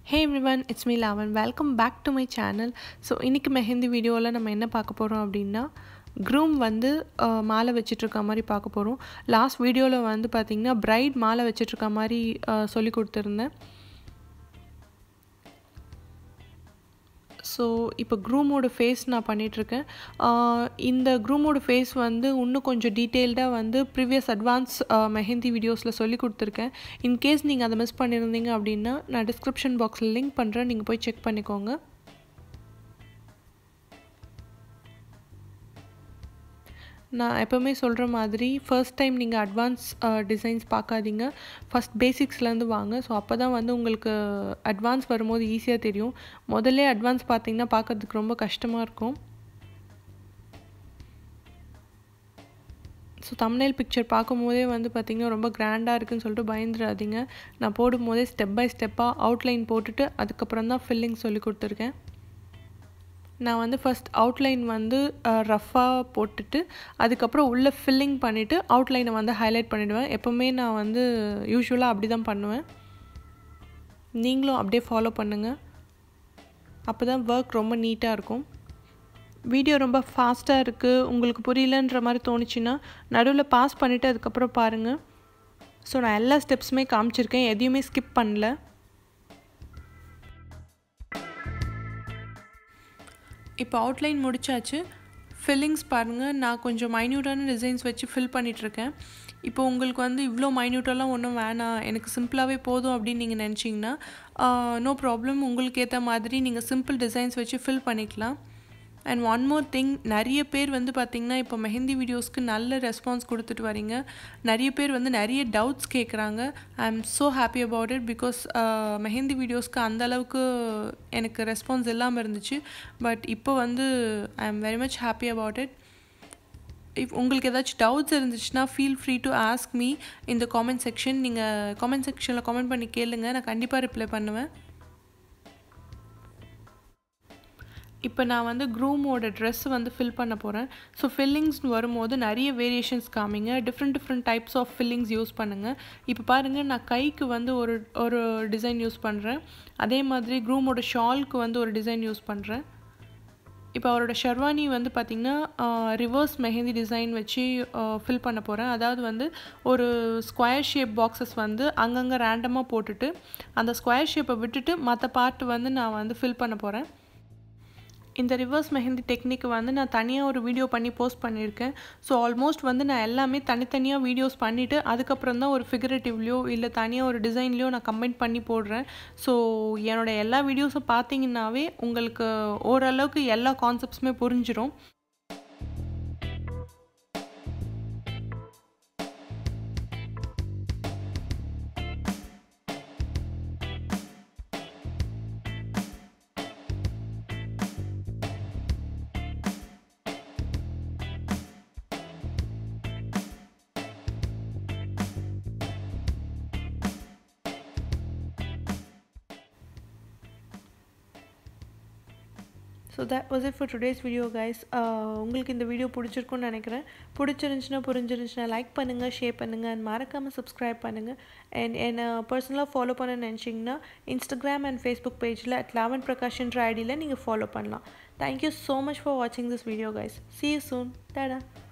hey everyone it's me Lavan welcome back to my channel so இன்றைக்கி மெஹந்தி வீடியோவில் நம்ம என்ன பார்க்க போகிறோம் அப்படின்னா க்ரூம் வந்து அஹ், மாலை வச்சிட்ருக்க மாதிரி பார்க்க போகிறோம் லாஸ்ட் வீடியோவில் வந்து பார்த்திங்கன்னா பிரைட் மாலை வச்சிட்ருக்க மாதிரி அஹ், சொல்லி கொடுத்துருந்தேன் ஸோ இப்போ க்ரூமோட ஃபேஸ் நான் பண்ணிகிட்ருக்கேன் இந்த க்ரூமோட ஃபேஸ் வந்து இன்னும் கொஞ்சம் டீட்டெயில்டாக வந்து ப்ரீவியஸ் அட்வான்ஸ் மெஹந்தி வீடியோஸில் சொல்லி கொடுத்துருக்கேன் இன்கேஸ் நீங்கள் அதை மிஸ் பண்ணியிருந்தீங்க அப்படின்னா நான் டிஸ்கிரிப்ஷன் பாக்ஸில் லிங்க் பண்ணுறேன் நீங்கள் போய் செக் பண்ணிக்கோங்க நான் எப்போவுமே சொல்கிற மாதிரி ஃபர்ஸ்ட் டைம் நீங்கள் அட்வான்ஸ் டிசைன்ஸ் பார்க்காதீங்க ஃபஸ்ட் பேசிக்ஸ்லேருந்து வாங்க ஸோ அப்போ தான் வந்து உங்களுக்கு அட்வான்ஸ் வரும்போது ஈஸியாக தெரியும் முதல்ல அட்வான்ஸ் பார்த்தீங்கன்னா பார்க்கறதுக்கு ரொம்ப கஷ்டமாக இருக்கும் ஸோ தம்னைல் பிக்சர் பார்க்கும்போதே வந்து பார்த்திங்கன்னா ரொம்ப கிராண்டாக இருக்குன்னு சொல்லிட்டு பயந்துடாதீங்க நான் போடும்போதே ஸ்டெப் பை ஸ்டெப்பாக அவுட்லைன் போட்டுட்டு அதுக்கப்புறம் தான் ஃபில்லிங் சொல்லி கொடுத்துருக்கேன் நான் வந்து ஃபஸ்ட் அவுட்லைன் வந்து ரஃப்பாக போட்டுட்டு அதுக்கப்புறம் உள்ளே ஃபில்லிங் பண்ணிவிட்டு அவுட்லைனை வந்து ஹைலைட் பண்ணிவிடுவேன் எப்போவுமே நான் வந்து யூஸ்வலாக அப்படி தான் பண்ணுவேன் நீங்களும் அப்படியே ஃபாலோ பண்ணுங்கள் அப்போ தான் ஒர்க் ரொம்ப நீட்டாக இருக்கும் வீடியோ ரொம்ப ஃபாஸ்ட்டாக இருக்குது உங்களுக்கு புரியலன்ற மாதிரி தோணுச்சுன்னா நடுவில் பாஸ் பண்ணிவிட்டு அதுக்கப்புறம் பாருங்கள் ஸோ நான் எல்லா ஸ்டெப்ஸுமே காமிச்சிருக்கேன் எதையுமே ஸ்கிப் பண்ணல இப்போ அவுட்லைன் முடிச்சாச்சு ஃபில்லிங்ஸ் பாருங்கள் நான் கொஞ்சம் மைன்யூட்டான டிசைன்ஸ் வச்சு ஃபில் பண்ணிகிட்ருக்கேன் இப்போ உங்களுக்கு வந்து இவ்வளோ மைன்யூட்டெல்லாம் ஒன்றும் வேணாம் எனக்கு சிம்பிளாகவே போதும் அப்படின்னு நீங்கள் நினச்சிங்கன்னா நோ ப்ராப்ளம் உங்களுக்கு ஏற்ற மாதிரி நீங்கள் சிம்பிள் டிசைன்ஸ் வச்சு ஃபில் பண்ணிக்கலாம் அண்ட் ஒன் மோர் திங் நிறைய பேர் வந்து பார்த்திங்கன்னா இப்போ மெஹந்தி வீடியோஸ்க்கு நல்ல ரெஸ்பான்ஸ் கொடுத்துட்டு வரீங்க நிறைய பேர் வந்து நிறைய டவுட்ஸ் கேட்குறாங்க I am so happy about it because mehndi வீடியோஸ்க்கு அந்த அளவுக்கு எனக்கு ரெஸ்பான்ஸ் இல்லாமல் இருந்துச்சு பட் இப்போ வந்து I am very much happy about it if உங்களுக்கு ஏதாச்சும் டவுட்ஸ் இருந்துச்சுன்னா feel free to ask me இந்த காமெண்ட் செக்ஷன் நீங்கள் காமெண்ட் செக்ஷனில் காமெண்ட் பண்ணி கேளுங்க நான் கண்டிப்பாக ரிப்ளை பண்ணுவேன் இப்போ நான் வந்து க்ரூமோட ட்ரெஸ் வந்து ஃபில் பண்ண போகிறேன் ஸோ ஃபில்லிங்ஸ் வரும்போது நிறைய வேரியேஷன்ஸ் காமிங்க different different types of fillings use பண்ணுங்கள் இப்போ பாருங்கள் நான் கைக்கு வந்து ஒரு ஒரு டிசைன் யூஸ் பண்ணுறேன் அதே மாதிரி க்ரூமோட ஷால்க்கு வந்து ஒரு டிசைன் யூஸ் பண்ணுறேன் இப்போ அவரோட ஷெர்வானி வந்து பார்த்திங்கன்னா ரிவர்ஸ் மெஹந்தி டிசைன் வச்சு ஃபில் பண்ண போகிறேன் அதாவது வந்து ஒரு ஸ்கொயர் ஷேப் பாக்ஸஸ் வந்து அங்கங்கே ரேண்டமாக போட்டுட்டு அந்த ஸ்கொயர் ஷேப்பை விட்டுட்டு மற்ற பார்ட் வந்து நான் வந்து ஃபில் பண்ண போகிறேன் இந்த ரிவர்ஸ் மெஹந்தி டெக்னிக் வந்து நான் தனியாக ஒரு வீடியோ பண்ணி போஸ்ட் பண்ணியிருக்கேன் ஸோ ஆல்மோஸ்ட் வந்து நான் எல்லாமே தனித்தனியாக வீடியோஸ் பண்ணிவிட்டு அதுக்கப்புறம் தான் ஒரு ஃபிகரேட்டிவ்லையோ இல்லை தனியாக ஒரு டிசைன்லையோ நான் கமெண்ட் பண்ணி போடுறேன் ஸோ என்னோட எல்லா வீடியோஸும் பார்த்தீங்கன்னாவே உங்களுக்கு ஓரளவுக்கு எல்லா கான்செப்ட்ஸுமே புரிஞ்சிடும் so that was it for today's video guys உங்களுக்கு இந்த வீடியோ பிடிச்சிருக்குன்னு நினைக்கிறேன் பிடிச்சிருந்துச்சுன்னா புரிஞ்சிருந்துச்சுன்னா லைக் பண்ணுங்கள் ஷேர் பண்ணுங்கள் அண்ட் மறக்காமல் சப்ஸ்கிரைப் பண்ணுங்கள் அண்ட் என்னை பர்சனலாக ஃபாலோ பண்ண நினச்சிங்கன்னா இன்ஸ்டாகிராம் அண்ட் ஃபேஸ்புக் பேஜில் அட் லெவன் பிரகாஷ்ன்ற ஐடியில் நீங்கள் ஃபாலோ பண்ணலாம் தேங்க்யூ ஸோ மச் ஃபார் வாட்சிங் this video guys see you soon Tata